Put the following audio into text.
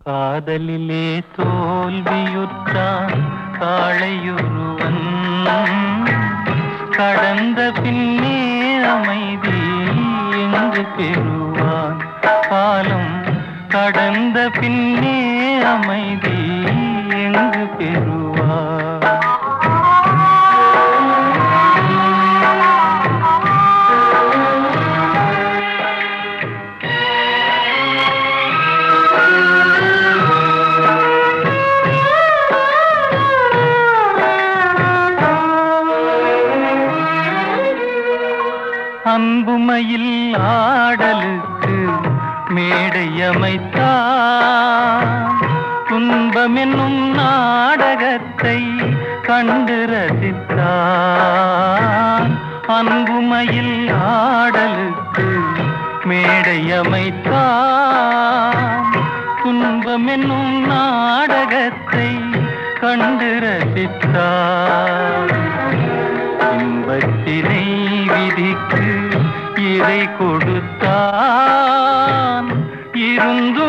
காதலிலே தோல்வியுற்றான் காளையுருவன் கடந்த பின்னே அமைதி எங்கு பெறுவான் காலம் கடந்த பின்னே அமைதி எங்கு பெறுவான் அன்புமையில் ஆடலுக்கு மேடை அமைத்தான் துன்பம் என்னும் நாடகத்தை கண்டு ரசித்தான் அன்புமையில் ஆடலுக்கு மேடை அமைத்தான் துன்பம் என்னும் நாடகத்தை கண்டு ரசித்தான் இன்பத்தினை விதிக்கு இறை கொடுத்தான் இருந்து